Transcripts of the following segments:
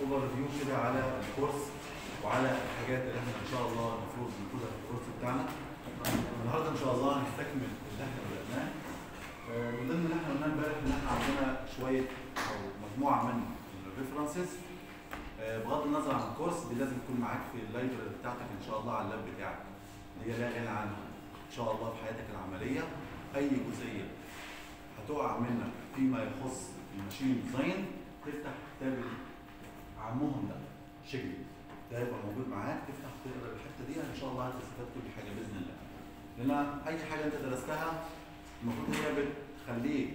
اوفر فيو كده على الكورس وعلى الحاجات اللي احنا ان شاء الله المفروض ناخدها في الكورس بتاعنا النهارده ان شاء الله هنستكمل اللي احنا بدأناه آه، من ضمن اللي احنا قلناه امبارح ان احنا عندنا شويه او مجموعه من الريفرنسز بغض النظر عن الكورس دي لازم يكون معاك في اللايبرري بتاعتك ان شاء الله على اللاب بتاعك دي لا غنى عنها ان شاء الله في حياتك العمليه اي جزئيه هتقع منك فيما يخص الماشين ديزاين تفتح كتاب عمهم ده شجري ده يبقى موجود معاك تفتح تقرا الحته دي ان شاء الله هتستفاد كل حاجه باذن الله لان اي حاجه انت درستها المفروض هي بتخليك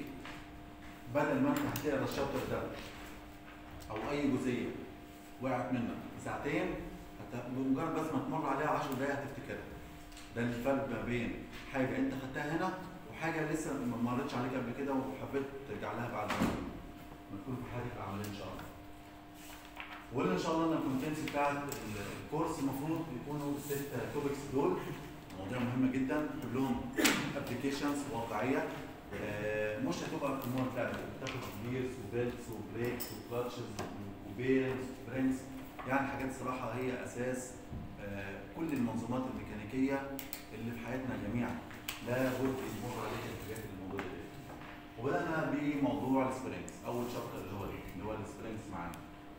بدل ما انت هتقرا الشابتر ده او اي جزئيه وقعت منك في ساعتين هت- بمجرد بس ما تمر عليها 10 دقايق هتفتكرها ده الفرق ما بين حاجه انت خدتها هنا وحاجه لسه ما مرتش عليك قبل كده وحبيت ترجع لها بعد ما تكون في حياتك العمليه ان شاء الله وقلنا ان شاء الله ان الكونتنتس بتاعت ال- الكورس المفروض يكونوا ست توبكس دول مواضيع مهمه جدا كلهم ابلكيشنز واقعيه آه، مش هتبقى امور لا بتاخد جيرز وبيلتس وبريكس وكلاتشز وبيرنز وبرينز يعني حاجات صراحه هي اساس آه، كل المنظومات الميكانيكيه اللي في حياتنا جميعا لا بد يمر عليك الحاجات الموجوده دي وبدانا بموضوع السبرينجز اول شابتر اللي هو ايه؟ اللي هو السبرينجز معانا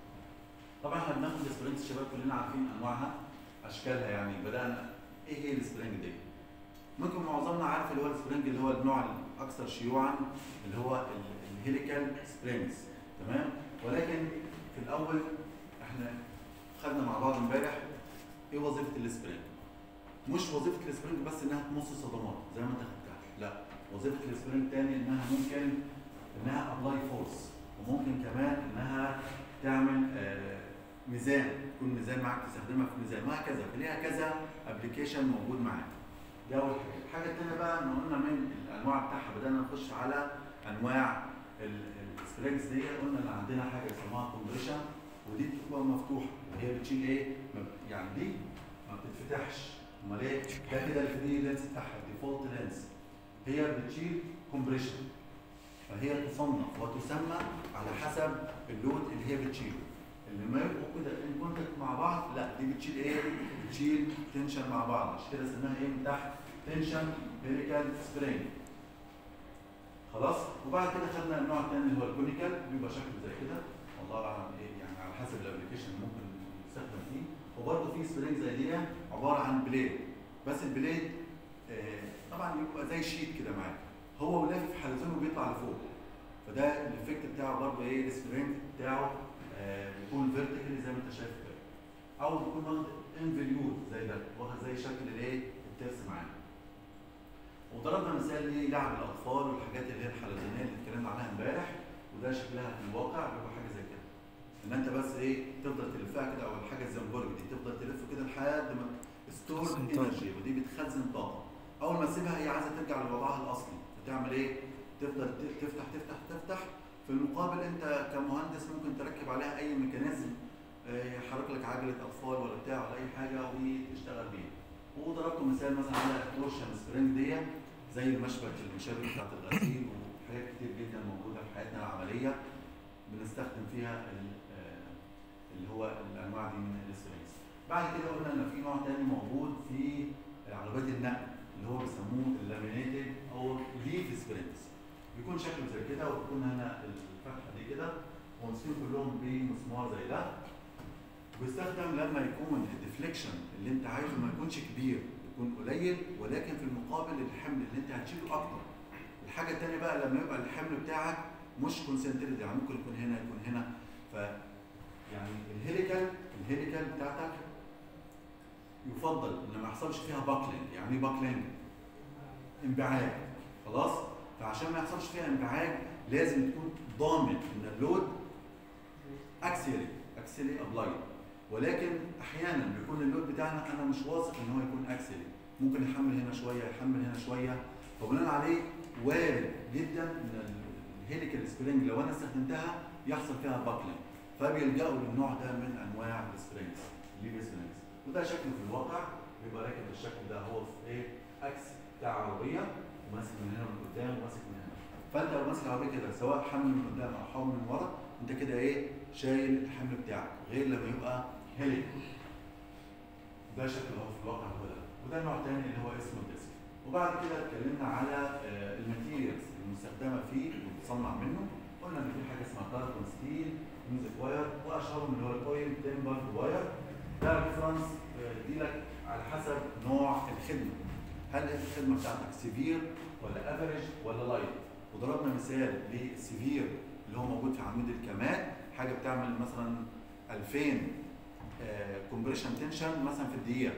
طبعا احنا بناخد السبرينجز شباب كلنا عارفين انواعها اشكالها يعني بدانا ايه هي السبرينج دي؟ ممكن معظمنا عارف اللي هو السبرينج اللي هو النوع الاكثر شيوعا اللي هو ال- الهيليكال سبرينجز تمام؟ ولكن في الاول احنا خدنا مع بعض امبارح ايه وظيفه السبرينج؟ مش وظيفه السبرينج بس انها تمص صدمات زي ما انت خدتها لا وظيفه السبرينج تاني انها ممكن انها ابلاي فورس وممكن كمان انها تعمل آه، ميزان يكون ميزان معاك تستخدمها في ميزان وهكذا فليها كذا ابلكيشن موجود معاك دي اول حاجه الحاجه الثانيه بقى ان قلنا من الانواع بتاعها بدانا نخش على انواع السبرينجز دي قلنا ان عندنا حاجه اسمها كومبريشن ودي بتبقى مفتوحه وهي بتشيل ايه ما- يعني دي ما بتتفتحش امال ايه ده كده الفري لينس بتاعها ديفولت لينس هي بتشيل كومبريشن فهي تصنف وتسمى على حسب اللود اللي هي بتشيله اللي ما يبقوا كده ان كونتاكت مع بعض لا دي بتشيل ايه؟ بتشيل تنشن مع بعض عشان كده اسمها ايه من تحت تنشن بيريكال سبرينج خلاص وبعد كده خدنا النوع الثاني اللي هو الكونيكال بيبقى شكله زي كده والله اعلم ايه يعني على حسب الابلكيشن ممكن يستخدم فيه وبرده في سبرينج زي دي عباره عن بليد بس البليد آه طبعا بيبقى زي شيت كده معاك هو ولافف حلزونه بيطلع لفوق فده الايفكت بتاعه برضه ايه السبرينج بتاعه آه بيكون فيرتيكالي زي ما انت شايف كده او بيكون واخد انفليوت زي ده واخد زي شكل الايه الترس معانا وضربنا مثال للعب الاطفال والحاجات اللي هي الحلزونيه اللي اتكلمنا عنها امبارح وده شكلها في الواقع بيبقى حاجه زي كده ان انت بس ايه تفضل تلفها كده او الحاجه الزنبرج دي تفضل تلف كده لحد ما ستور تخزن طاقة. انرجي ودي بتخزن طاقه اول ما تسيبها هي عايزه ترجع لوضعها الاصلي فتعمل ايه؟ تفضل ت- تفتح تفتح تفتح في المقابل انت كمهندس ممكن تركب عليها اي ميكانيزم آه، يحرك لك عجله اطفال ولا بتاع ولا اي حاجه وتشتغل بيها وضربت مثال مثلا على تورشن سبرينج دي زي المشبك المشابك بتاعت الغسيل وحاجات كتير جدا موجوده في حياتنا العمليه بنستخدم فيها ال- آه، اللي هو الانواع دي من السبرينجز بعد كده قلنا ان في نوع تاني موجود في عربيات النقل اللي هو بيسموه اللامينيتد او ليف سبرينجز بيكون شكله زي كده وتكون هنا الفتحه دي كده ومسكين كلهم بمسمار زي ده بيستخدم لما يكون الديفليكشن اللي انت عايزه ما يكونش كبير يكون قليل ولكن في المقابل الحمل اللي انت هتشيله اكتر الحاجه الثانيه بقى لما يبقى الحمل بتاعك مش كونسنتريد يعني ممكن يكون هنا يكون هنا ف يعني الهيليكال الهيليكال بتاعتك يفضل ان ما يحصلش فيها باكلينج يعني ايه باكلينج انبعاج خلاص فعشان ما يحصلش فيها انبعاج لازم تكون ضامن ان اللود اكسيلي اكسيلي ابلايد ولكن احيانا بيكون اللود بتاعنا انا مش واثق ان هو يكون اكسيلي ممكن يحمل هنا شويه يحمل هنا شويه فبناء عليه وارد جدا ان الهيليكال سبرينج لو انا استخدمتها يحصل فيها باكلينج فبيلجأوا للنوع ده من انواع السبرينجز ليف سبرينجز وده شكله في الواقع بيبقى راكب بالشكل ده هو في ايه اكس بتاع عربيه وماسك من هنا من قدام وماسك من هنا فانت لو ماسك العربيه كده سواء حمل من قدام او حمل من ورا انت كده ايه شايل الحمل بتاعك غير لما يبقى هيليك ده شكل هو في الواقع هو ده وده نوع تاني اللي هو اسمه الديسك وبعد كده اتكلمنا على آه، الماتيريالز المستخدمه فيه وبتصنع منه قلنا ان في حاجه اسمها كاربون ستيل ميوزك واير واشهرهم اللي هو الكويل تمبر واير ده ريفرنس دي لك على حسب نوع الخدمه هل الخدمه بتاعتك سيفير ولا افريج ولا لايت وضربنا مثال للسيفير اللي هو موجود في عمود الكمال حاجه بتعمل مثلا 2000 كومبريشن تنشن مثلا في الدقيقه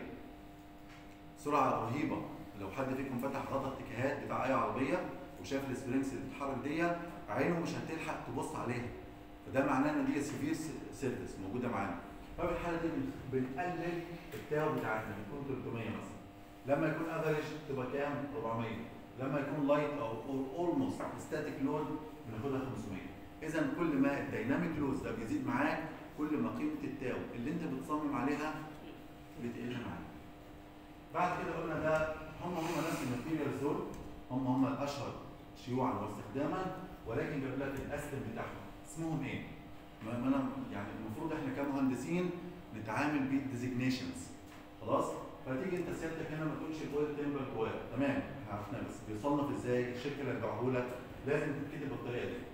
سرعه رهيبه لو حد فيكم فتح غطا التكيهات بتاع اي عربيه وشاف السبرينجز اللي بتتحرك دي عينه مش هتلحق تبص عليها فده معناه ان دي سيفير سيرفيس موجوده معانا ففي الحاله دي بن- بنقلل التاو بتاعتنا بتكون 300 مثلا لما يكون افريج تبقى كام 400 لما يكون لايت او اولموست ستاتيك لود بناخدها 500 اذا كل ما الديناميك لوز ده بيزيد معاك كل ما قيمه التاو اللي انت بتصمم عليها بتقل معاك بعد كده قلنا ده هم هم نفس الماتيريالز دول هم هم الاشهر شيوعا واستخداما ولكن جاب لك الاسلم بتاعهم اسمهم ايه؟ ما ما انا يعني المفروض احنا كمهندسين نتعامل بالديزيجنيشنز خلاص؟ فتيجي انت سيادتك هنا ما تقولش كويل تمبر كويل تمام احنا عرفنا بس بيصنف ازاي الشركه اللي هتبيعه لك لازم تتكتب بالطريقه دي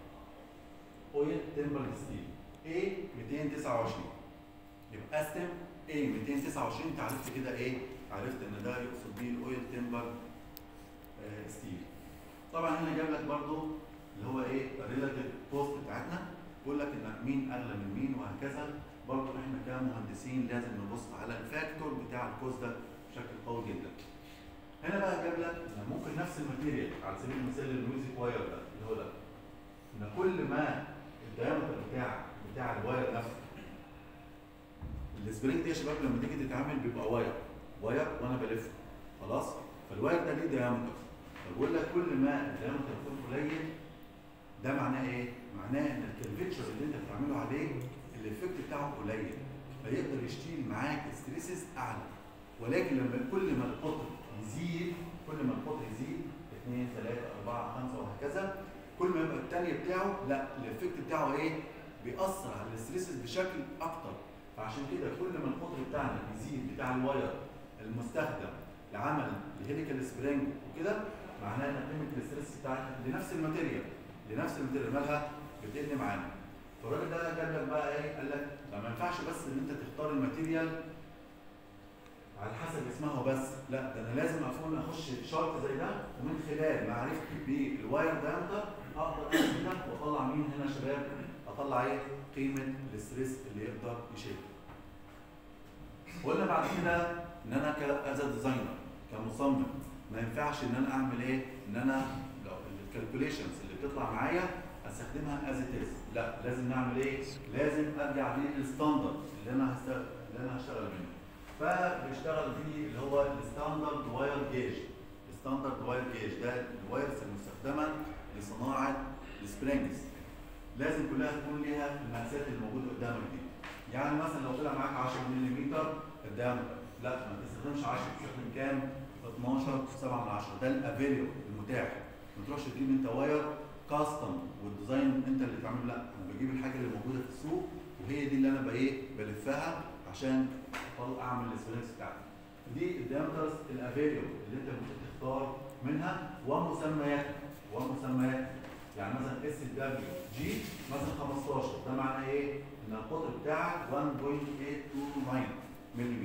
اويل تمبر ستيل A 229 يبقى استم A 229 انت عرفت كده ايه؟ عرفت ان ده يقصد بيه الاويل تمبر آه، ستيل طبعا هنا جاب لك برضو اللي هو ايه الريلاتيف كوست بتاعتنا بيقول لك ان مين اغلى من مين وهكذا برضو احنا كمهندسين لازم نبص على الفاكتور بتاع الكوست ده بشكل قوي جدا هنا بقى جاب لك ان ممكن نفس الماتيريال على سبيل المثال الميوزك واير ده اللي هو ده ان كل ما الدايمتر بتاع بتاع الواير نفسه السبرينج دي يا شباب لما تيجي تتعامل بيبقى واير واير وانا بلفه خلاص فالواير ده ليه دايمتر فبقول لك كل ما الدايمتر يكون قليل ده معناه ايه؟ معناه ان الكيرفتشر اللي انت بتعمله عليه الايفكت بتاعه قليل فيقدر يشيل معاك ستريسز اعلى ولكن لما كل ما القطر يزيد كل ما القطر يزيد 2 3 4 5 وهكذا كل ما يبقى التاني بتاعه لا الايفكت بتاعه ايه؟ بيأثر على الستريسز بشكل اكتر فعشان كده كل ما القطر بتاعنا يزيد بتاع الواير المستخدم لعمل الهيليكال سبرينج وكده معناه ان قيمه الاستريس بتاعتك لنفس الماتيريال لنفس الماتيريال مالها بتقل معانا فالراجل ده جاب لك بقى ايه قال لك لا ما ينفعش بس ان انت تختار الماتيريال على حسب اسمها وبس لا ده انا لازم اكون اخش شرط زي ده ومن خلال معرفتي بالواير دايمتر اقدر اعمل ده واطلع مين هنا يا شباب اطلع ايه قيمه الاستريس اللي يقدر يشيله قلنا بعد كده ان انا كاز ديزاينر كمصمم ما ينفعش ان انا اعمل ايه ان انا لو الكالكوليشنز اللي بتطلع معايا استخدمها از ات لا لازم نعمل ايه لازم ارجع للستاندرد اللي انا هشتغل اللي انا هشتغل منه فبيشتغل بيه اللي هو الستاندرد واير جيج الستاندرد واير جيج ده الوايرز المستخدمه لصناعه السبرينجز لازم كلها تكون ليها المقاسات اللي موجوده قدامك دي يعني مثلا لو طلع معاك 10 ملم الدايمتر لا ما تستخدمش 10 تستخدم كام 12 7 من 10 ده الافيليو المتاح ما تروحش تجيب انت واير كاستم والديزاين انت اللي تعمله لا انا بجيب الحاجه اللي موجوده في السوق وهي دي اللي انا بقى ايه بلفها عشان اطلع اعمل السبرينكس بتاعتي دي الدايمترز الافيليو اللي انت ممكن تختار منها ومسمياتها ومسمياتها يعني مثلا اس دبليو جي مثلا 15 ده معناه ايه؟ ان القطر بتاعك 1.829 ملم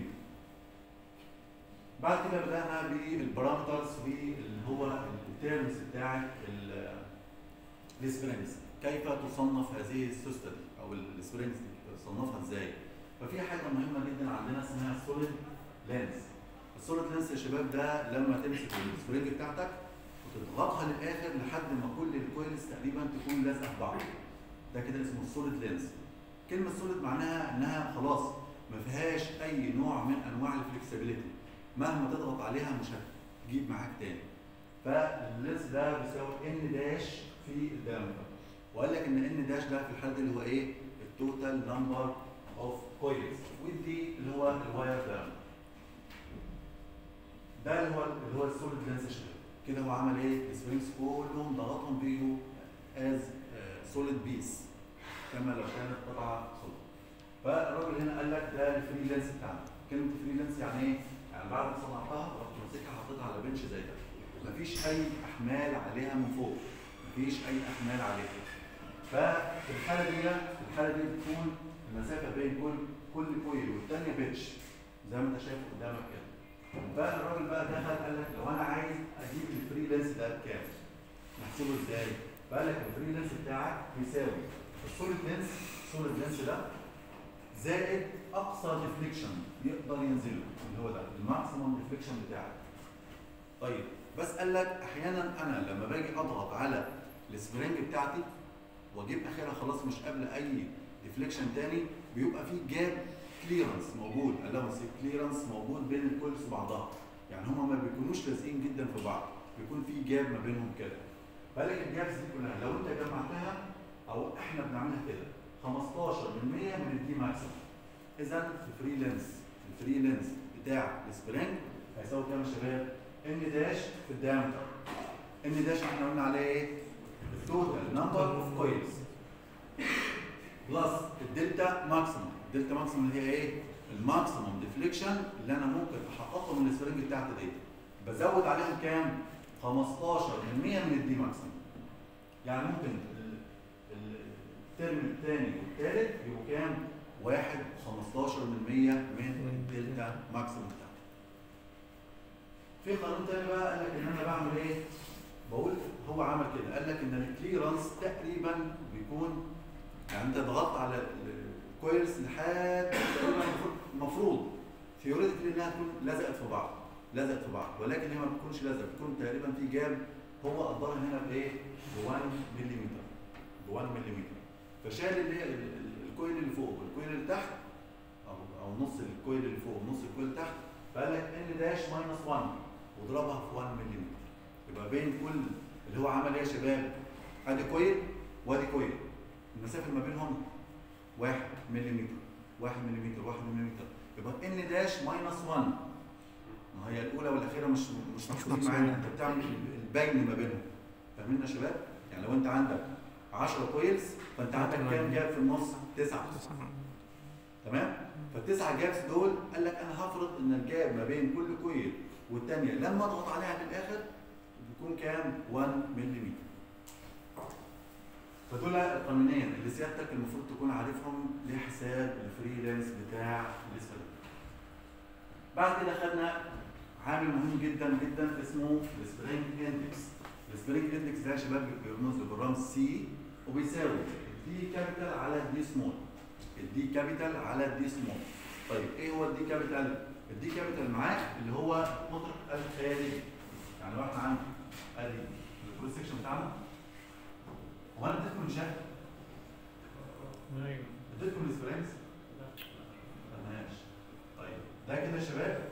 بعد كده بدأنا بالبارامترز واللي هو التيرمز بتاعت السبرينجز كيف تصنف هذه السوسته دي او السبرينجز دي تصنفها ازاي؟ ففي حاجه مهمه جدا عندنا اسمها سوليد لينس السوليد لينس يا شباب ده لما تمسك السبرينج بتاعتك وتضغطها للاخر لحد ما كل الكويلز تقريبا تكون لازقه في بعض ده كده اسمه السوليد لينس كلمه سوليد معناها انها خلاص ما فيهاش اي نوع من انواع الفلكسبيليتي مهما تضغط عليها مش هتجيب معاك تاني فاللينس ده بيساوي ان داش في الدايمتر وقال لك ان ان داش ده في الحاله دي اللي هو ايه التوتال نمبر اوف كويلز ودي اللي هو الواير دايمتر ده اللي هو اللي هو السوليد لينس يا شباب كده هو عمل ايه السبرينجز كلهم ضغطهم بيجوا از سوليد بيس كما لو كانت قطعه صلب فالراجل هنا قال لك ده الفريلانس بتاعنا كلمه فريلانس يعني ايه؟ يعني بعد ما صنعتها رحت ماسكها حطيتها على بنش زي ده مفيش اي احمال عليها من فوق مفيش اي احمال عليها ففي الحاله دي في الحاله دي بتكون المسافه بين كل كل كويل والثانيه بنش زي ما انت شايف قدامك كده فالراجل بقى دخل قال لك لو انا عايز اجيب الفريلانس ده بكام؟ نحسبه ازاي؟ فقال لك الفريلانس بتاعك بيساوي السوليد لينس السوليد لينس ده زائد اقصى ديفليكشن يقدر ينزله اللي هو ده الماكسيمم ديفليكشن بتاعك. طيب بس قال لك احيانا انا لما باجي اضغط على السبرينج بتاعتي واجيب اخرها خلاص مش قابله اي ديفليكشن تاني بيبقى في جاب كليرنس موجود الاونس كليرنس موجود بين الكولز وبعضها يعني هما ما بيكونوش لازقين جدا في بعض بيكون في جاب ما بينهم كده بالك الجابس دي كلها لو انت جمعتها او احنا بنعملها كده 15% من الدي ماكسيمم اذا الفري لينس الفري لينس بتاع السبرينج هيساوي كام يا شباب؟ ان داش في الدايمتر ان داش احنا قلنا عليه ايه؟ التوتال نمبر اوف كويلز بلس الدلتا ماكسيمم الدلتا ماكسيمم اللي هي ايه؟ الماكسيمم ديفليكشن اللي انا ممكن احققه من السبرينج بتاعتي دي بزود عليهم كام؟ 15% من الدي ماكسيمم يعني ممكن ال- ال- الترم الثاني والثالث يبقوا كام؟ واحد 15 من 100 من الدلتا ماكسيمم بتاعتي. في قانون تاني بقى قال لك ان انا بعمل ايه؟ بقول هو عمل كده قال لك ان الكليرنس تقريبا بيكون يعني انت ضغطت على الكويلز لحد تقريبا المفروض- المفروض ثيوريتيكلي انها تكون لزقت في بعض لزقت في بعض ولكن هي ما بتكونش لزقت بتكون تقريبا في جاب هو قدرها هنا بايه؟ ب 1 ملم ب 1 ملم فشال اللي هي ال- ال- الكويل اللي فوق والكويل اللي تحت او او نص الكويل اللي فوق ونص الكويل اللي تحت فقال لك ان داش ماينس 1 واضربها في 1 ملم يبقى بين كل اللي هو عمل ايه يا شباب؟ ادي كويل وادي كويل المسافه اللي ما بينهم 1 ملم 1 ملم 1 ملم يبقى ان داش ماينس 1 ما هي الاولى والاخيره مش مش محسوبين محسوبين. معانا انت بتعمل البين ما بينهم فاهمين يا شباب؟ يعني لو انت عندك 10 كويلز فانت عندك كام جاب في النص؟ 9 تمام؟ فالتسعه جابس دول قال لك انا هفرض ان الجاب ما بين كل كويل والثانيه لما اضغط عليها للاخر بيكون كام؟ 1 ملم فدول القانونين اللي سيادتك المفروض تكون عارفهم لحساب الفريلانس بتاع الاسفل بعد كده خدنا عامل مهم جدا جدا اسمه السبرينج اندكس السبرينج اندكس ده يا شباب بيرمز له بالرمز سي وبيساوي الدي كابيتال على الدي سمول الدي كابيتال على الدي سمول طيب ايه هو الدي كابيتال الدي كابيتال معاك اللي هو قطر الخارجي يعني لو احنا عندنا ادي الكروس سكشن بتاعنا هو انا اديتكم الشكل ايوه اديتكم السبرينجز ماشي طيب ده كده يا شباب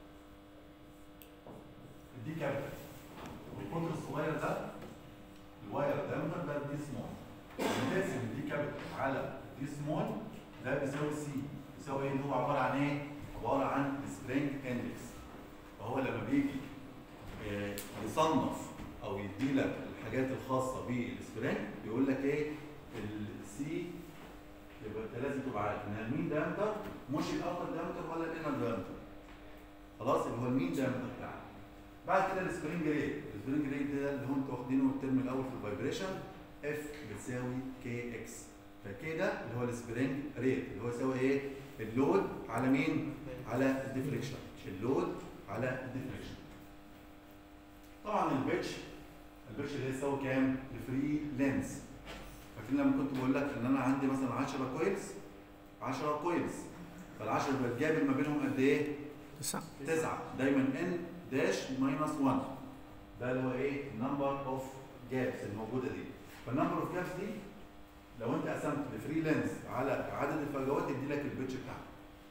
الدي كابيتال والقطر الصغير ده الواير دايمتر ده الدي سمول بنقسم الدي كابيتال على دي سمول ده بيساوي سي بيساوي ايه اللي هو عباره عن ايه؟ عباره عن سبرينج اندكس فهو لما بيجي آه، يصنف او يدي لك الحاجات الخاصه بالسبرينج يقول لك ايه السي يبقى انت لازم تبقى عارف ان المين دايمتر مش الاوتر دايمتر ولا الانر دايمتر خلاص اللي هو المين دايمتر بتاعك بعد كده السبرينج ريت السبرينج ريت ده اللي هو انتوا واخدينه الترم الاول في الفايبريشن اف بتساوي كي اكس فكي ده اللي هو السبرينج ريت اللي هو يساوي ايه اللود على مين على الديفليكشن اللود على الديفليكشن طبعا البيتش البيتش اللي يساوي كام الفري لينس فاكرين لما كنت بقول لك ان انا عندي مثلا 10 كويلز 10 كويلز فال10 بتجابل ما بينهم قد ايه تسعة 9 دايما ان داش ماينس 1 ده اللي هو ايه نمبر اوف جابس الموجوده دي فالنمبر اوف جابس دي لو انت قسمت الفري لينس على عدد الفجوات يدي لك البيتش بتاعك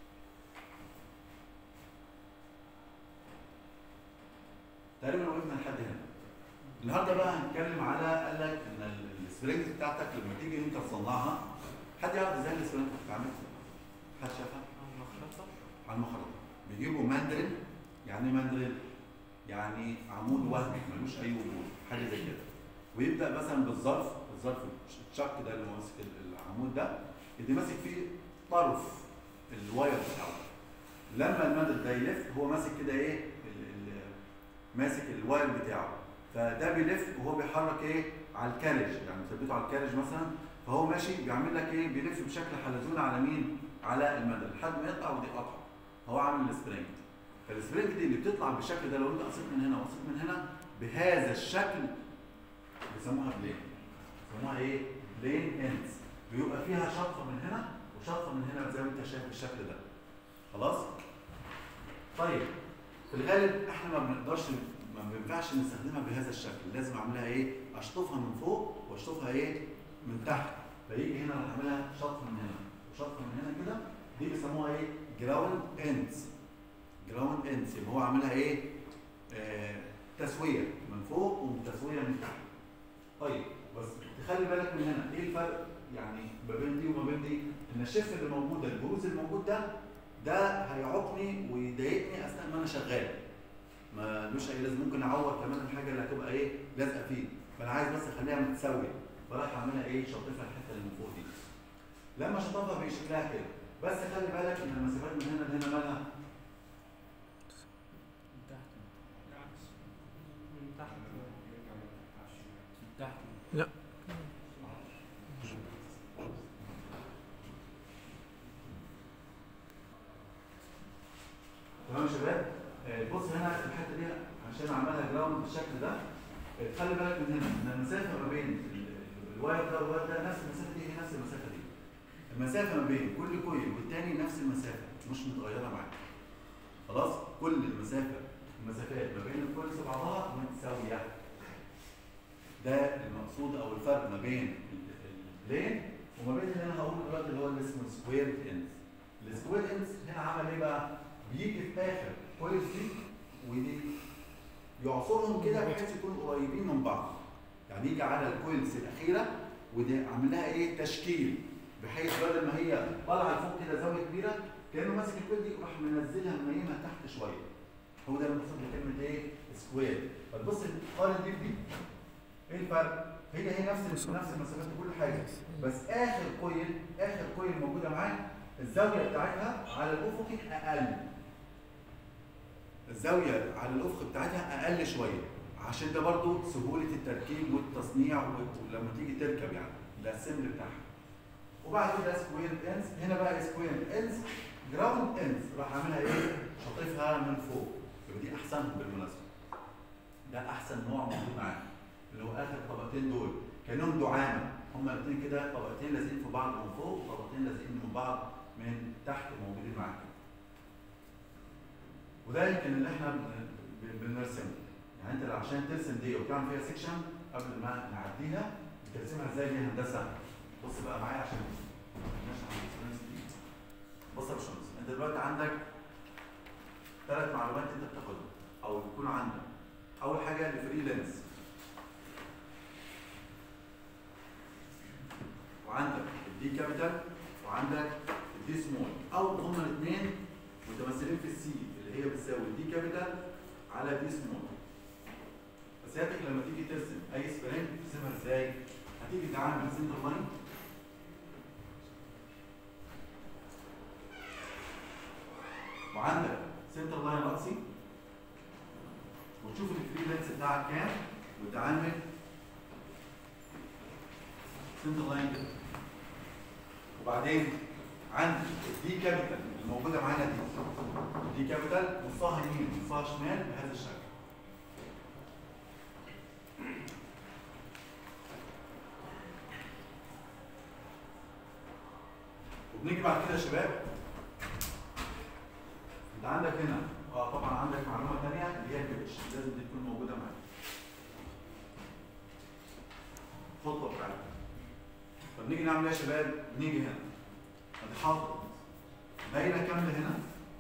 تقريبا وقفنا لحد هنا النهارده بقى هنتكلم على قال لك ان ال- السبرينجز بتاعتك لما تيجي انت تصنعها حد يعرف ازاي السبرينج بتتعمل؟ حد شافها؟ على المخرطة بيجيبوا ماندرين يعني ايه ماندرين؟ يعني عمود وهمي ملوش اي وجود حاجه زي كده ويبدا مثلا بالظرف ظرف الشك ده اللي ماسك العمود ده اللي ماسك فيه طرف الواير بتاعه لما المدد ده يلف هو ماسك كده ايه ال- ال- ماسك الواير بتاعه فده بيلف وهو بيحرك ايه على الكارج يعني مثبته على الكارج مثلا فهو ماشي بيعمل لك ايه بيلف بشكل حلزون على مين على المدد لحد ما يقطع ودي قطع هو عامل السبرينج فالسبرينج دي اللي بتطلع بالشكل ده لو انت قصيت من هنا وقصيت من هنا بهذا الشكل بيسموها بلين بيسموها ايه بلين اندز بيبقى فيها شطفه من هنا وشطفه من هنا زي ما انت شايف بالشكل ده خلاص طيب في الغالب احنا ما بنقدرش ما بينفعش نستخدمها بهذا الشكل لازم اعملها ايه اشطفها من فوق واشطفها ايه من تحت فيجي هنا انا هعملها شطف من هنا وشطف من هنا كده دي بيسموها ايه جراوند اندز جراوند اندز يبقى هو عاملها ايه آه تسويه من فوق وتسويه من تحت طيب بس تخلي بالك من هنا ايه الفرق يعني ما بين دي وما بين دي ان الشف اللي موجود ده البروز الموجود ده ده هيعوقني ويضايقني اثناء ما انا شغال ما مش اي لازم ممكن اعور كمان الحاجه اللي هتبقى ايه لازقه فيه فانا عايز بس اخليها متساويه فراح اعملها ايه شطفها الحته اللي من فوق دي لما شطفها بقى شكلها كده بس خلي بالك ان المسافات من هنا لهنا مالها من تحت بالعكس من تحت من تحت تمام يا شباب آه، بص هنا الحته دي عشان اعملها جراوند بالشكل ده آه، خلي بالك من هنا ان المسافه ما بين ال- ال- الواير ده والواير ده نفس المسافه دي هي نفس المسافه دي المسافه ما بين كل كويل والتاني نفس المسافه مش متغيره معاك خلاص كل المسافه المسافات ما بين الكويلز وبعضها متساويه ده المقصود او الفرق ما بين ال- البلين وما بين اللي انا هقوله دلوقتي اللي هو اللي اسمه سكوير اندز السكوير اندز هنا عمل ايه بقى؟ بيجي في اخر كويس دي ودي يعصرهم كده بحيث يكونوا قريبين من بعض يعني يجي على الكويلز الاخيره ودي عامل لها ايه تشكيل بحيث بدل ما هي طالعه لفوق كده زاويه كبيره كانه ماسك الكويل دي راح منزلها منيمها تحت شويه هو ده المقصود بكلمه ايه سكوير فتبص قارن دي بدي ايه الفرق هي هي نفس نفس المسافات وكل حاجه بس اخر كويل اخر كويل موجوده معاك الزاويه بتاعتها على الافقي اقل الزاويه على الافق بتاعتها اقل شويه عشان ده برضو سهوله التركيب والتصنيع و- ولما تيجي تركب يعني الاسمبل بتاعها وبعد كده سكوير انز هنا بقى سكوير انز جراوند انز راح اعملها ايه شاطفها من فوق يبقى دي احسنهم بالمناسبه ده احسن نوع موجود معانا اللي هو اخر طبقتين دول كانهم دعامه هما الاثنين كده طبقتين لازقين في بعض من فوق وطبقتين لازقين من بعض من تحت موجودين معاك وده يمكن اللي احنا بن- بن- بنرسمه يعني انت لو عشان ترسم دي وتعمل فيها سيكشن قبل ما نعديها بترسمها ازاي دي هندسه بص بقى معايا عشان ماشي على الريفرنس دي. بص يا باشمهندس انت دلوقتي عندك ثلاث معلومات انت بتاخدهم او بيكون عندك اول حاجه الفري لينس وعندك الدي كابيتال وعندك الدي سمول او هما الاثنين متمثلين في السي اللي هي بتساوي دي كابيتال على دي سمول بس هاتك لما تيجي ترسم اي سبرينج ترسمها ازاي؟ هتيجي تعمل سنتر لاين وعندك سنتر لاين رأسي وتشوف الفري لينس بتاعك كام وتعمل سنتر لاين كده وبعدين عندي الدي كابيتال الموجوده معانا دي دي كابيتال نصها يمين نصها شمال بهذا الشكل وبنيجي بعد كده يا شباب انت عندك هنا اه طبعا عندك معلومه ثانيه اللي هي البيتش لازم دي تكون موجوده معاك الخطوه بتاعتك طب نيجي نعمل ايه يا شباب؟ نيجي هنا هنحط دايره كامله هنا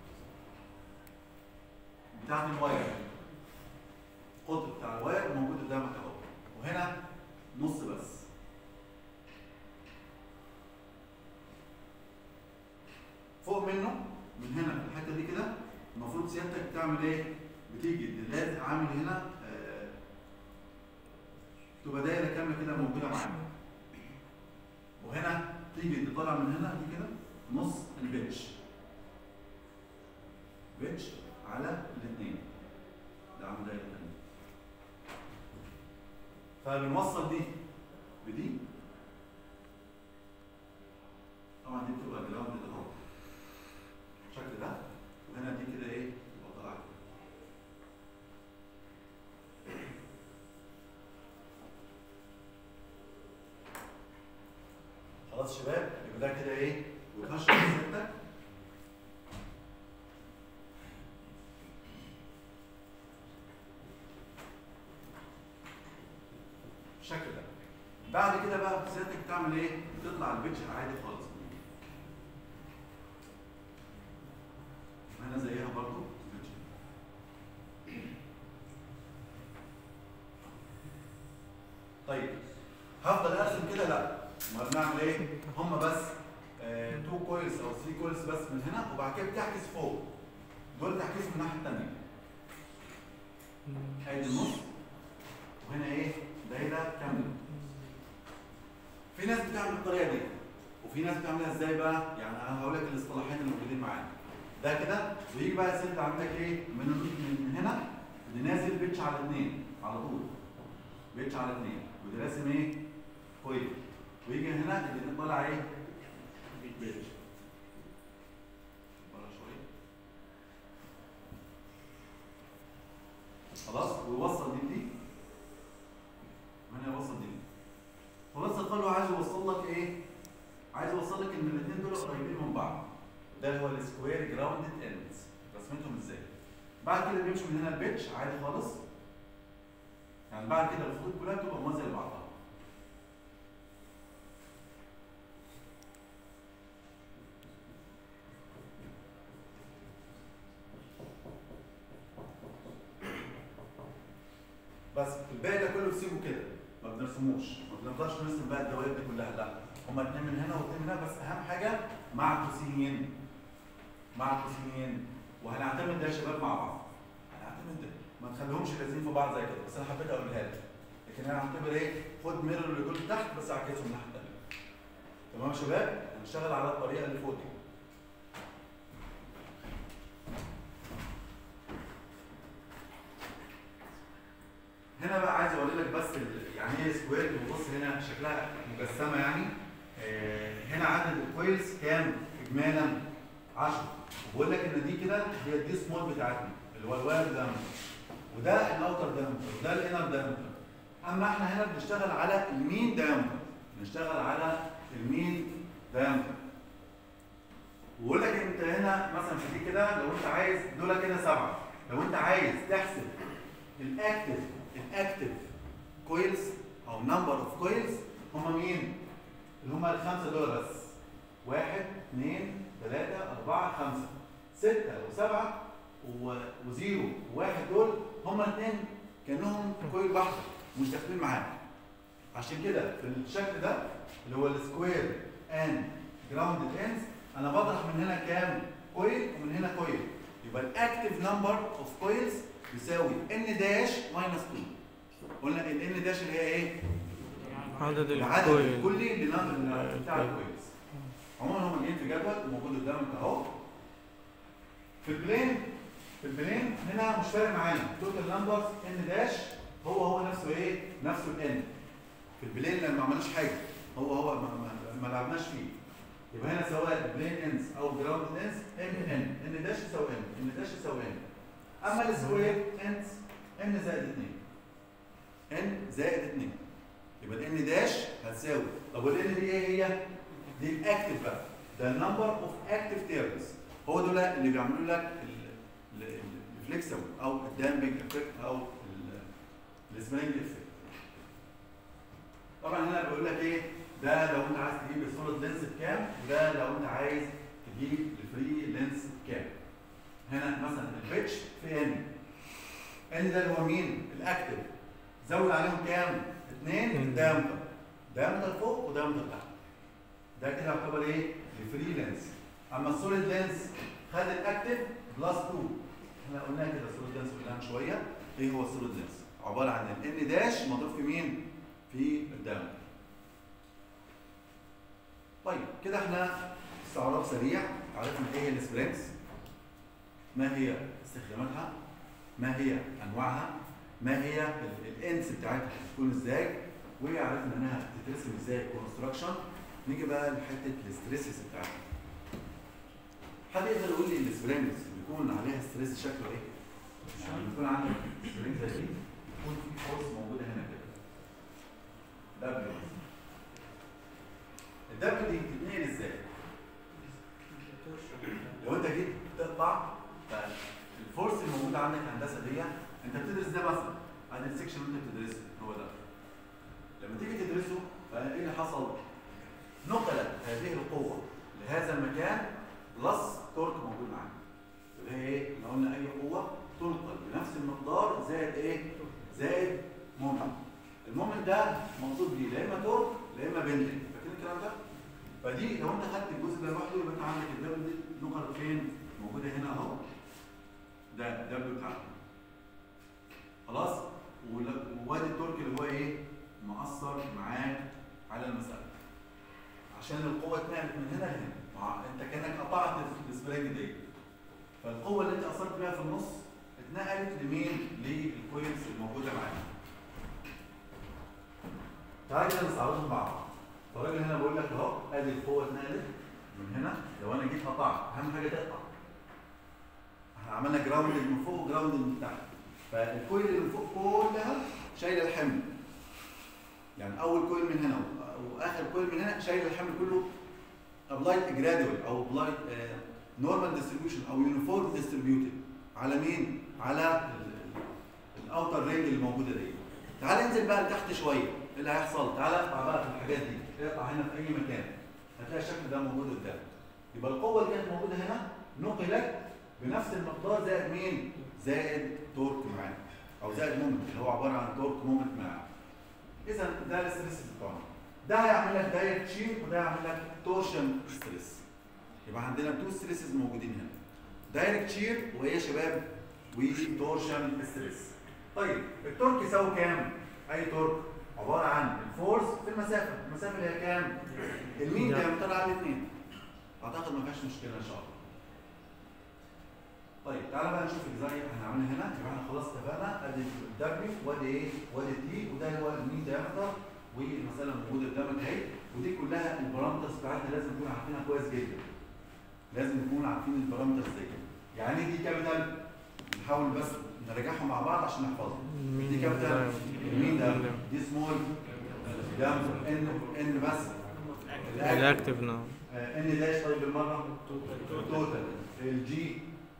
بتاعت الواير القطر بتاع الواير موجود قدامك اهو وهنا نص بس فوق منه من هنا في الحته دي كده المفروض سيادتك تعمل ايه؟ بتيجي لازم عامل هنا آه تبقى دايره كامله كده موجوده معانا تيجي تطلع من هنا دي كده نص البيتش بيتش على الاثنين ده عامل دايره تانية فبنوصل دي بدي طبعا دي بتبقى جراوند اهو بالشكل ده وهنا دي كده ايه تبقى طالعه كده. خلاص شباب يبقى ده كده ايه وتخش في السته بالشكل ده بعد كده بقى سيادتك تعمل ايه؟ تطلع البيتش عادي خالص هنا زيها برضو البيتش. طيب هفضل ارسم كده لا ما بنعمل ايه؟ هم بس 2 كويلز او 3 كويلز بس من هنا وبعد كده بتعكس فوق دول تعكسوا من الناحيه الثانيه ادي النص وهنا ايه؟ دايره كامله في ناس بتعمل الطريقه دي وفي ناس بتعملها ازاي بقى؟ يعني انا هقول لك الاصطلاحين الموجودين معانا ده كده ويجي بقى الست عامل لك ايه؟ من من هنا اللي نازل بيتش على اثنين على طول بيتش على اثنين ودي راسم ايه؟ كويس ويجي هنا اللي طالع ايه؟ بيتش بره شويه خلاص ويوصل دي بدي وهنا يوصل دي بدي خلاص القلب عايز يوصل لك ايه؟ عايز يوصل لك ان الاثنين دول قريبين من بعض ده اللي هو السكوير جراوندد اندز رسمتهم ازاي؟ بعد كده بيمشي من هنا البيتش عادي خالص يعني بعد كده الخطوط كلها بتبقى موازيه لبعضها بس الباقي ده كله بسيبه كده ما بنرسموش ما بنفضلش نرسم بقى الدوائر دي كلها لا هما اتنين من هنا واتنين من هنا بس اهم حاجه مع قوسين مع قوسين وهنعتمد ده يا شباب مع بعض هنعتمد ده ما نخليهمش لازقين في بعض زي كده بس انا حبيت اقولها لك لكن انا هعتبر ايه خد ميرور اللي دول تحت بس اعكسهم الناحيه الثانيه تمام يا شباب هنشتغل على الطريقه اللي فوق دي هنا بقى عايز اوري لك بس ال- يعني ايه سكوير وبص هنا شكلها مجسمه يعني آه، هنا عدد الكويلز كام اجمالا 10 وبقول لك ان دي كده هي دي سمول بتاعتنا اللي هو الواير دايمتر وده الاوتر دايمتر وده الانر دايمتر اما احنا هنا بنشتغل على المين دايمتر بنشتغل على المين دايمتر ويقول لك انت هنا مثلا في دي كده لو انت عايز دول كده سبعه لو انت عايز تحسب الاكتف الاكتف كويلز او نمبر اوف كويلز هم مين؟ اللي هم الخمسه دول بس واحد اثنين ثلاثة أربعة خمسة ستة وسبعة و- وزيرو وواحد دول هم الاثنين كأنهم كويل واحدة مش داخلين معانا عشان كده في الشكل ده اللي هو السكوير اند جراوندد اندز انا بطرح من هنا كام كويل ومن هنا كويل يبقى الاكتف نمبر اوف كويلز يساوي ان داش ماينس 2 قلنا الان داش اللي هي ايه؟ عدد العدد الكويل الكلي لنمبر بتاع الكويلز عموما هم جايين في جدول موجود قدامك اهو في البلين في البلين هنا مش فارق معانا توتال نمبرز ان داش هو هو نفسه ايه؟ نفسه الان في البلين لما ما عملناش حاجه هو هو ما, ما, ما لعبناش فيه يبقى هنا سواء بلين انس او جراوند انس ان ان ان داش يساوي ان ان داش يساوي ان اما السكوير انس ان زائد 2 ان زائد 2 يبقى الان داش هتساوي طب والان دي ايه هي؟ دي الاكتف بقى ده النمبر اوف اكتف تيرنز هو دول اللي بيعملوا لك الفليكسبل او الدامبنج افكت او السبرينج افكت طبعا هنا بيقول لك ايه ده لو انت عايز تجيب السوليد لينس بكام وده لو انت عايز تجيب الفري لينس بكام هنا مثلا البيتش في ان ان ده اللي هو مين الاكتف زود عليهم كام اثنين اتنين. دايمتر دايمتر فوق ودايمتر تحت ده كده يعتبر ايه الفري لينس اما السوليد لينس خد الاكتف بلس 2 احنا قلنا كده السوليد لينس قلنا من شويه ايه هو السوليد لينس عباره عن الان داش مضروب في مين في الدايمتر طيب كده احنا استعراض سريع عرفنا ايه هي السبرينجز ما هي استخداماتها ما هي انواعها ما هي الانس بتاعتها هتكون ازاي وعرفنا انها بتترسم ازاي كونستراكشن نيجي بقى لحته الستريسز بتاعتها حد يقدر يقول لي السبرينجز بيكون عليها ستريس شكله ايه؟ يعني بيكون عندك سبرينج زي دي يكون في فورس موجوده هنا كده دبليو الدبليو دي بتتنقل ازاي؟ لو انت جيت تقطع فالفورس الموجود عندك هندسه دي انت بتدرس ده مثلا ادي السكشن اللي انت بتدرسه هو ده لما تيجي تدرسه فايه اللي حصل؟ نقلت هذه القوه لهذا المكان بلس تورك موجود معاك اللي هي ايه؟ احنا قلنا اي قوه تنقل بنفس المقدار زائد ايه؟ زائد مومنت المومنت ده مقصود بيه لا اما تورك لا اما بندنج فاكرين الكلام ده؟ فدي لو انت خدت الجزء ده لوحده يبقى انت عندك الدبل دي نقط فين؟ موجوده هنا اهو ده الدبل بتاعك خلاص؟ ول- ووادي التورك اللي هو ايه؟ مأثر معاك على المسألة عشان القوة اتنقلت من هنا لهنا مع انت كانك قطعت السبرينج دي فالقوة اللي انت اثرت بيها في النص اتنقلت لمين؟ للكويلز الموجودة معاك تعالى كده نستعرضهم مع بعض فالراجل هنا بقول لك اهو ادي القوة اتنقلت من هنا لو انا جيت قطعت اهم حاجة تقطع احنا عملنا جراوند من فوق وجراوند من تحت فالكويل اللي من فوق كلها شايله الحمل يعني اول كويل من هنا واخر كويل من هنا شايل الحمل كله ابلايد جرادوال او ابلايد نورمال ديستريبيوشن او يونيفورم ديستريبيوتد على مين؟ على الاوتر رينج اللي موجوده دي. تعال انزل بقى لتحت شويه، ايه اللي هيحصل؟ تعال اقطع بقى في الحاجات دي، اقطع هنا في اي مكان. هتلاقي الشكل ده موجود قدامك. يبقى القوه اللي كانت موجوده هنا نقلت بنفس المقدار زائد مين؟ زائد تورك معاك او زائد مومنت اللي هو عباره عن تورك مومنت معاك. اذا ده الستريس بتاعنا. ده هيعمل لك دايركت شير وده هيعمل لك تورشن ستريس. يبقى عندنا تو ستريسز موجودين هنا. دايركت شير وهي يا شباب وتورشن ستريس. طيب التورك يساوي كام؟ اي تورك عباره عن الفورس في المسافه، المسافه اللي هي كام؟ المين ده يمتر على الاثنين. اعتقد ما فيهاش مشكله ان شاء الله. طيب تعالى بقى نشوف ازاي احنا عاملين هنا يبقى احنا خلاص اتفقنا ادي الدبليو وادي ايه؟ وادي التي وده هو المين دايمتر والمساله موجوده قدامك اهي ودي كلها البارامترز بتاعتنا لازم نكون عارفينها كويس جدا. لازم نكون عارفين البارامترز دي. يعني دي كابيتال نحاول بس نراجعهم مع بعض عشان نحفظهم. دي كابيتال مين ده؟ دي سمول ده ان ان بس الاكتف نعم آه، ان داش طيب بالمره توتال الجي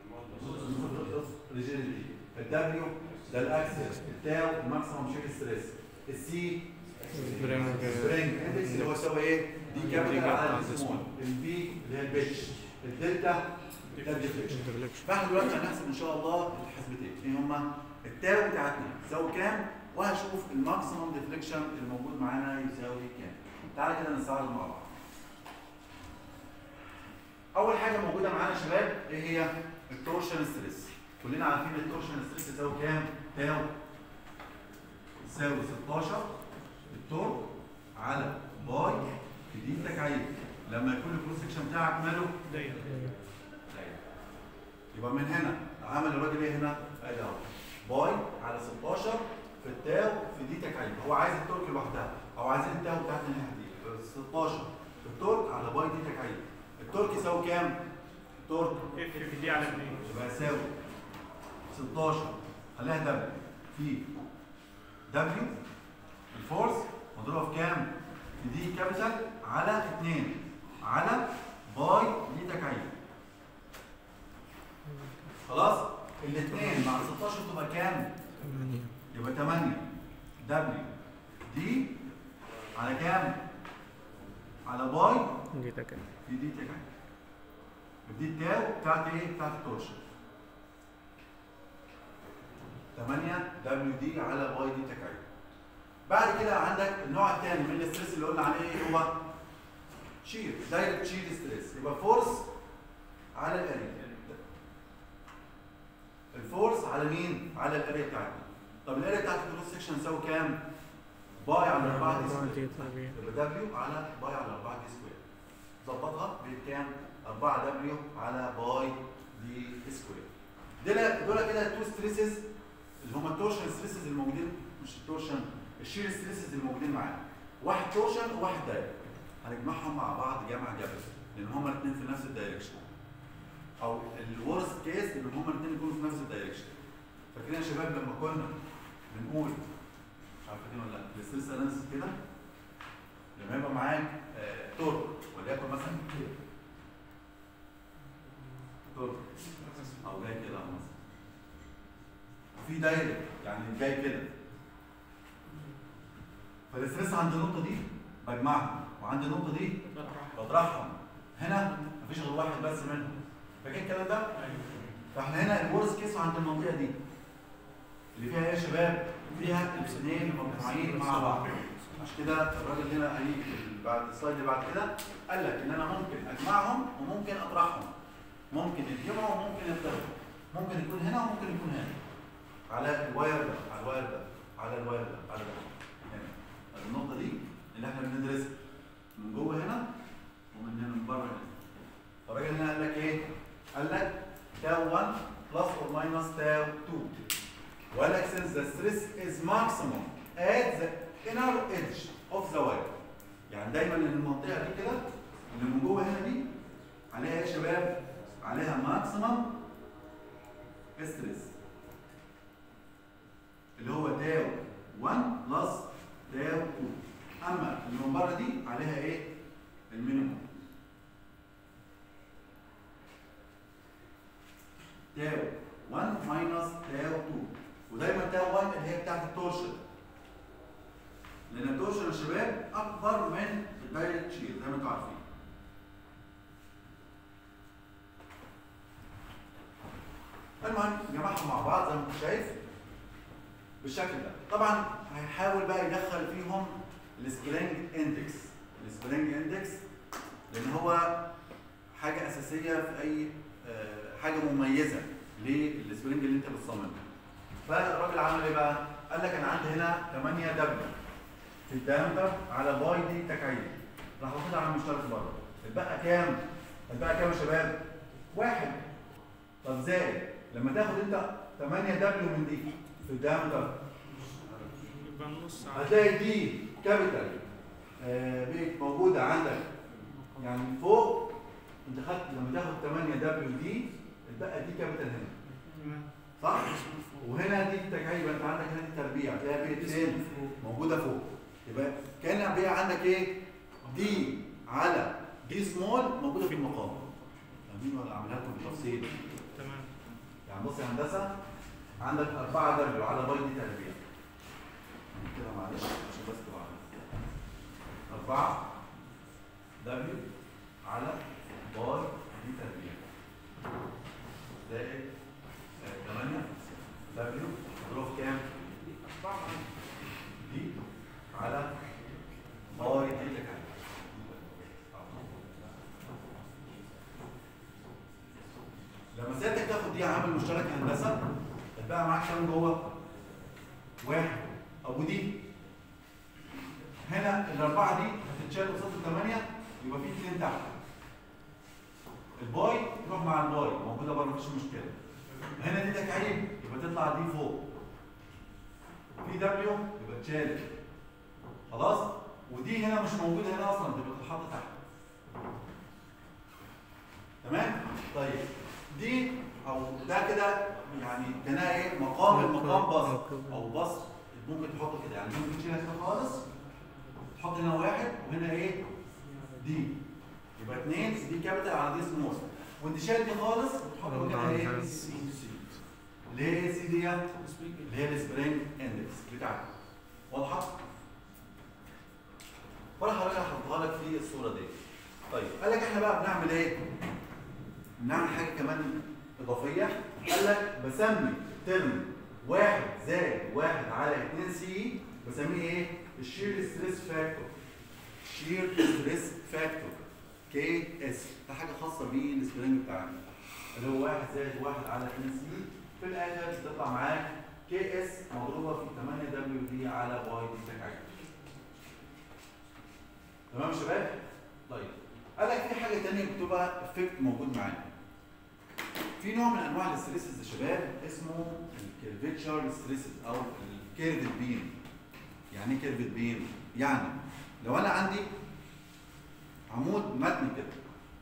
ريجيديتي الدبليو ده الاكسس التاو الماكسيمم شير ستريس السي سبرينج سبرينج اندكس اللي هو يساوي ايه؟ دي دي كابيتال كابيتال على على السمول البي اللي هي البيتش الدلتا ده الديفليكشن فاحنا دلوقتي هنحسب ان شاء الله الحسبتين ايه هما؟ التاو بتاعتنا تساوي كام؟ وهشوف الماكسيمم ديفليكشن الموجود معانا يساوي كام. تعالى كده نستعرض مع بعض. اول حاجه موجوده معانا يا شباب ايه هي؟ التورشن ستريس. كلنا عارفين التورشن ستريس يساوي كام؟ تاو يساوي 16 التورك على باي في دي تكعيب لما يكون الكروس سكشن بتاعك ماله؟ دايره يبقى من هنا عمل الراجل ايه هنا؟ ادي اهو باي على 16 في التاو في دي تكعيب هو عايز التورك لوحدها او عايزين التاو بتاعت الناحيه دي 16 في التورك على باي دي تكعيب التورك يساوي كام؟ التورك اف في دي على 2 يبقى يساوي 16 خليها دبليو في دبليو الفورس مضروبه في كام؟ في دي كابيتال على 2 على باي دي تكعيب خلاص؟ الاثنين مع 16 تبقى كام؟ 8 يبقى 8 دبليو دي على كام؟ على باي دي تكامل في دي تكعيب دي التاو بتاعت ايه؟ بتاعت التورشن 8 دبليو دي على باي دي تكعيب بعد كده عندك النوع الثاني من الاستريس اللي قلنا عليه ايه هو شير دايركت شير ستريس يبقى فورس على الاريا الفورس على مين؟ على الاريا بتاعتنا طب الاريا بتاعت الكروس سكشن تساوي كام؟ باي على 4 دي سكوير دي طبيعي يبقى دبليو على باي على 4 دي سكوير ظبطها بكام 4 دبليو على باي دي سكوير دول دول كده التو ستريسز اللي هم التورشن ستريسز الموجودين مش التورشن الشير ستريسز الموجودين معانا واحد تورشن وواحد دايركت هنجمعهم مع بعض جمع جبل لان هما الاثنين في نفس الدايركشن او الورست كيس ان هما الاثنين يكونوا في نفس الدايركشن فاكرين يا شباب لما كنا بنقول مش عارف فاكرين ولا لا الاستريس اناليسيس كده لما يبقى معاك آه، تورك وليكن مثلا كده تورك او جاي كده أهو مثلا وفي دايركت يعني جاي كده فالاستريس عند النقطه دي بجمعهم وعند النقطه دي بطرحهم هنا مفيش غير واحد بس منهم فاكر الكلام ده؟ فاحنا هنا الورست كيس عند المنطقه دي اللي فيها ايه يا شباب؟ فيها الاثنين مجموعين مع بعض عشان كده الراجل هنا هيجي في بعد السلايد اللي بعد كده قال لك ان انا ممكن اجمعهم وممكن اطرحهم ممكن يتجمعوا وممكن يطرحوا ممكن يكون هنا وممكن يكون هنا على الواير ده على الواير ده على الواير ده على ده هنا النقطه دي اللي احنا بندرسها من جوه هنا ومن هنا من بره هنا فالراجل هنا قال لك ايه؟ قال لك تاو 1 plus or minus تاو 2 وقال لك since the stress is maximum at the inner edge of the wire يعني دايما المنطقه دي كده اللي من جوه هنا دي عليها ايه يا شباب؟ عليها maximum stress اللي هو تاو 1 plus تاو 2 اما اللي من بره دي عليها ايه؟ المينيموم تاو 1 ماينس تاو 2 ودايما تاو 1 اللي هي بتاعت التورشن لان التورشن يا شباب اكبر من الدايركت شير زي ما انتم عارفين المهم نجمعهم مع بعض زي ما انت شايف بالشكل ده طبعا هيحاول بقى يدخل فيهم السبرينج اندكس السبرينج اندكس لان هو حاجه اساسيه في اي آه، حاجه مميزه للسبرينج اللي انت بتصممه فالراجل عمل ايه بقى قال لك انا عندي هنا 8 دبليو في الدايمتر على باي دي تكعيب راح واخدها على المشترك بره اتبقى كام اتبقى كام يا شباب واحد طب زائد لما تاخد انت 8 دبليو من دي في الدايمتر يبقى النص على هتلاقي دي كابيتال آه بقت موجوده عندك يعني فوق انت خدت لما تاخد 8 دبليو دي اتبقى دي كابيتال هنا صح؟ وهنا دي التكعيب انت عندك هنا دي تربيع تلاقيها بقت فين؟ موجوده فوق يبقى كان بقى عندك ايه؟ دي على دي سمول موجوده في المقام فاهمين ولا اعملها لكم بالتفصيل؟ تمام يعني بص يا هندسه عندك 4 دبليو على باي دي تربيع كده معلش عشان بس تبقى عارف. 4 دبليو على باي دي تربيع زائد 8 دبليو مضروب كام؟ دي على باي دي تكعيب لما سيادتك تاخد دي عامل مشترك هندسه هتبقى معاك كام جوه؟ واحد ابو دي هنا الاربعه دي هتتشال قصاد الثمانيه يبقى في اثنين تحت الباي تروح مع الباي موجوده بره مفيش مشكله هنا دي تكعيب يبقى تطلع دي فوق في دبليو يبقى اتشالت خلاص ودي هنا مش موجوده هنا اصلا تبقى تتحط تحت تمام طيب دي او ده كده يعني كانها ايه مقام المقام بسط او بسط ممكن تحطه كده يعني ممكن تشيلها كده خالص تحط هنا واحد وهنا ايه دي يبقى اثنين دي كابيتال على دي سمول وانت شايل دي خالص تحط مكانها ايه سي اللي هي ايه سي دي اللي هي السبرينج اندكس بتاعتك واضحه ولا حضرتك هحطها لك في الصوره دي طيب قال لك احنا بقى بنعمل ايه بنعمل حاجه كمان اضافيه قال لك بسمي ترم واحد زائد واحد على 2 سي بسميه ايه الشير ستريس فاكتور شير ستريس فاكتور كي اس ده حاجه خاصه بالسبرينج بتاعنا اللي هو واحد زائد واحد على 2 سي في الاخر تطلع معاك كي اس مضروبه في 8 دبليو دي على واي دي تكعيب تمام يا شباب؟ طيب قال لك في حاجه ثانيه بتبقى افكت موجود معانا في نوع من انواع الستريسز يا شباب اسمه الكيرفيتشر ستريسز او الكيرفد بيم يعني ايه كيرفد بيم يعني لو انا عندي عمود متني كده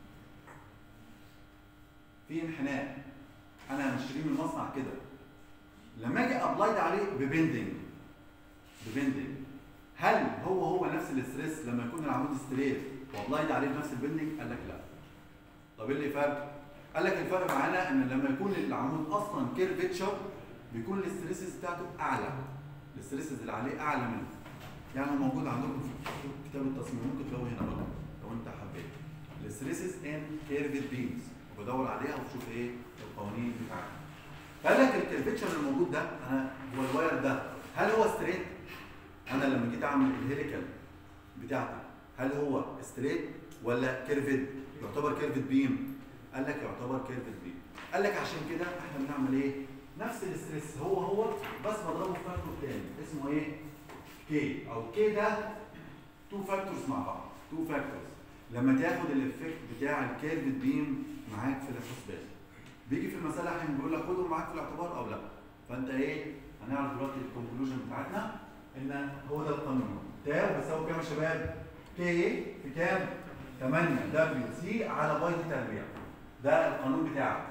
في انحناء انا مشتريه من المصنع كده لما اجي ابلايد عليه ببندنج ببندنج هل هو هو نفس الاستريس لما يكون العمود ستريت وابلايد عليه بنفس البندنج قال لك لا طب ايه اللي فرق قال لك الفرق معانا ان لما يكون العمود اصلا كيرفيتشر بيكون الاستريسز بتاعته اعلى الاستريسز اللي عليه اعلى منه يعني هو موجود عندكم في كتاب التصميم ممكن تلاقوه هنا برضه لو انت حبيت الاستريسز ان كيرفد بيمز وبدور عليها وبشوف ايه القوانين بتاعتها قال لك الكيرفيتشر اللي موجود ده انا هو الواير ده هل هو ستريت انا لما جيت اعمل الهيليكال بتاعتي هل هو ستريت ولا كيرفد يعتبر كيرفد بيم قال لك يعتبر كيرفد بيم قال لك عشان كده احنا بنعمل ايه نفس الاستريس هو هو بس بضربه في فاكتور تاني اسمه ايه كي او كي ده تو فاكتورز مع بعض تو فاكتورز لما تاخد الافكت بتاع الكيرفد بيم معاك في الحسبان بيجي في المساله احيانا بيقول لك خدهم معاك في الاعتبار او لا فانت ايه هنعرف دلوقتي الكونكلوجن بتاعتنا ان هو ده القانون تاو بيساوي كام يا شباب كي في كام 8 دبليو سي على باي دي تربيع ده القانون بتاعك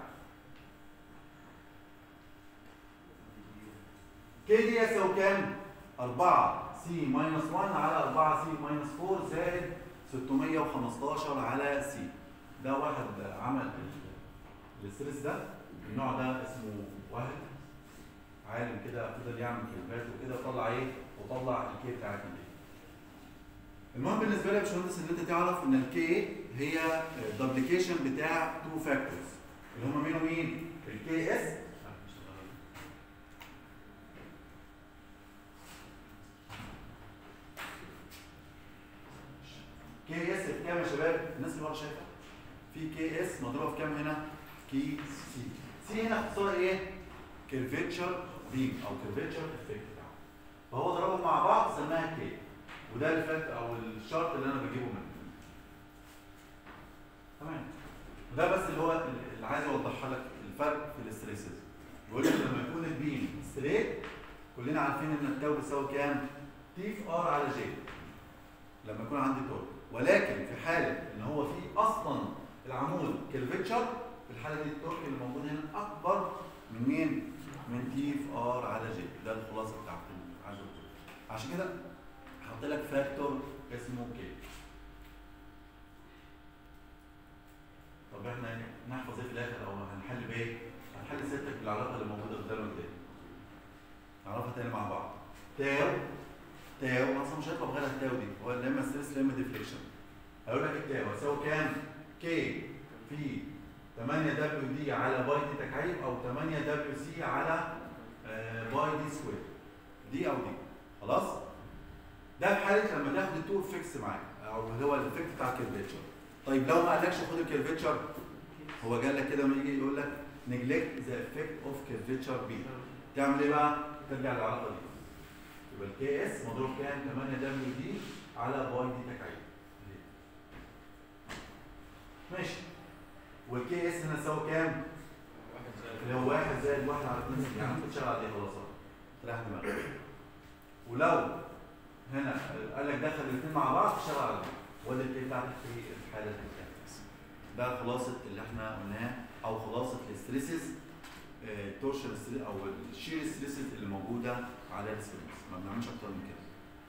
كي دي يساوي كام 4 سي ماينس 1 على 4 سي ماينس 4 زائد 615 على سي ده واحد عمل ال- الاستريس ده النوع ده اسمه واحد عالم كده فضل يعمل كيرفات وكده طلع ايه وطلع الكي بتاعتنا دي المهم بالنسبه لي يا باشمهندس ان انت تعرف ان الكي هي الدبليكيشن بتاع تو فاكتورز اللي هم مين ومين الكي اس كي اس في كام يا شباب الناس اللي ورا شايفه في كي اس مضروبه في كام هنا كي سي سي هنا اختصار ايه كيرفيتشر بيم او كيرفيتشر افكت فهو ضربهم مع بعض سماها كي وده الفاكت او الشرط اللي انا بجيبه منه تمام وده بس اللي هو اللي عايز اوضحها لك الفرق في الاستريسز بيقول لك لما يكون البيم ستريت كلنا عارفين ان التو بيساوي كام تي في ار على جي لما يكون عندي تورك ولكن في حاله ان هو في اصلا العمود كيرفيتشر في الحاله دي التورك اللي موجود هنا اكبر من مين؟ من تي في ار على جي ده الخلاصه بتاعت العجله عشان كده حط لك فاكتور اسمه كي طب احنا نحفظ ايه في الاخر او هنحل بايه؟ هنحل ستك بالعلاقه اللي موجوده قدامك دي نعرفها تاني مع بعض تاو تاو اصلا مش هيطلع غير التاو دي هو لا اما ستريس لا اما ديفليكشن هقول لك التاو هتساوي كام؟ كي في 8 دبليو دي على باي دي تكعيب او 8 دبليو سي على آه، باي دي سكوير دي او دي خلاص؟ ده في حاله لما تاخد التو فيكس معاك او اللي هو الافكت بتاع الكيرفيتشر طيب لو ما قالكش خد الكيرفيتشر هو جال لك كده لما يجي يقول لك نجلكت ذا افكت اوف كيرفيتشر بي تعمل ايه بقى؟ ترجع للعلاقه دي يبقى الكي اس مضروب كام 8 دبليو دي على باي دي تكعيب ماشي والكي اس هنا يساوي كام؟ اللي هو واحد زائد واحد على اتنين يعني انت بتشتغل عليه خلاص اهو تريح دماغك ولو هنا قال لك دخل الاثنين مع بعض تشتغل على دي وده الكي بتاعتك في الحاله دي ده خلاصه اللي احنا قلناه او خلاصه الاستريسز التورشن او الشير ستريسز اللي موجوده على السيرفس ما بنعملش اكتر من كده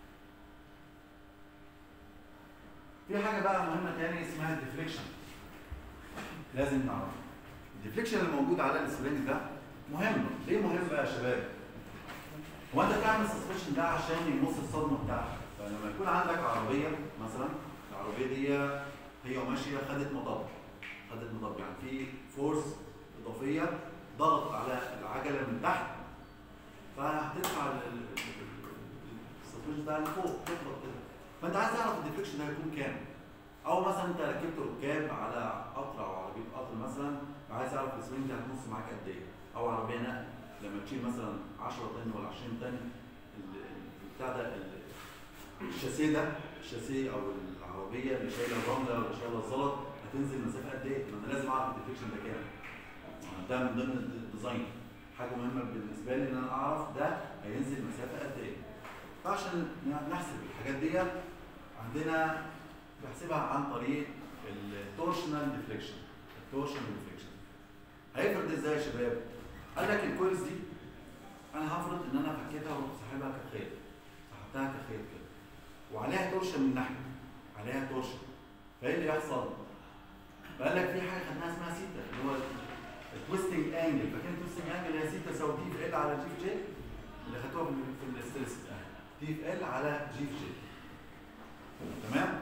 في حاجه بقى مهمه تاني اسمها الديفليكشن لازم نعرفها الديفليكشن اللي موجود على السبرينج ده مهم ليه مهم بقى يا شباب هو انت بتعمل السسبشن ده عشان يمص الصدمه بتاعتك فلما يكون عندك عربيه مثلا العربيه دي هي ماشيه خدت مطب خدت مطب يعني في فورس اضافيه ضغط على العجله من تحت فهتدفع السسبشن ده لفوق تخبط كده فانت عايز تعرف الديفليكشن ده هيكون كام او مثلا انت ركبت ركاب على قطر او عربيه قطر مثلا عايز تعرف السوينج ده هتنص معاك قد ايه او عربيه نقل لما تشيل مثلا 10 طن ولا 20 طن ال- ال- بتاع ده ال- الشاسيه ده الشاسيه او العربيه اللي شايله الرمله ولا شايله الزلط هتنزل مسافه قد ايه؟ ما انا لازم اعرف الديفليكشن ده كام. ما ده من ضمن الديزاين حاجه مهمه بالنسبه لي ان انا اعرف ده هينزل مسافه قد ايه. فعشان نحسب الحاجات دي عندنا بحسبها عن طريق التورشنال ديفليكشن التورشنال ديفليكشن هيفرض ازاي يا شباب؟ قال لك الكويلز دي انا هفرض ان انا فكيتها ورحت ساحبها كخيط سحبتها كخيط كده وعليها تورشن من ناحيه عليها تورشن فايه اللي يحصل؟ فقال لك في حاجه خدناها اسمها سيتا اللي هو التويستنج انجل فاكرين التويستنج انجل هي سيتا تساوي دي في ال على جي في جي اللي خدتوها في في الاستريس دي في ال على جي في جي تمام؟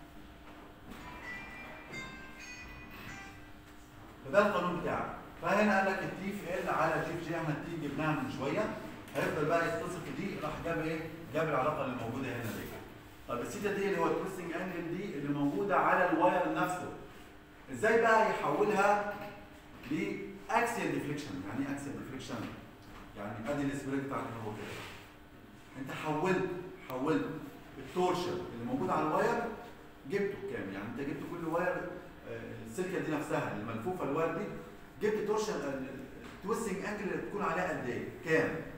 فده القانون بتاعك فهنا قال لك التي في ال على جي في جي احنا التي جبناها من شويه هيفضل بقى يتصل في دي راح جاب ايه؟ جاب العلاقه اللي موجوده هنا دي. طب السيتا دي اللي هو التويستنج انجل دي اللي موجوده على الواير نفسه. ازاي بقى يحولها لاكسيال ديفليكشن؟ يعني ايه اكسيال ديفليكشن؟ يعني ادي السبريد بتاعك هو كده. انت حولت حولت التورشن اللي موجود على الواير جبته كام؟ يعني انت جبت كل واير السلكه دي نفسها اللي ملفوفه الواير دي جبت تورشن التويستنج انجل اللي بتكون عليها قد ايه؟ كام؟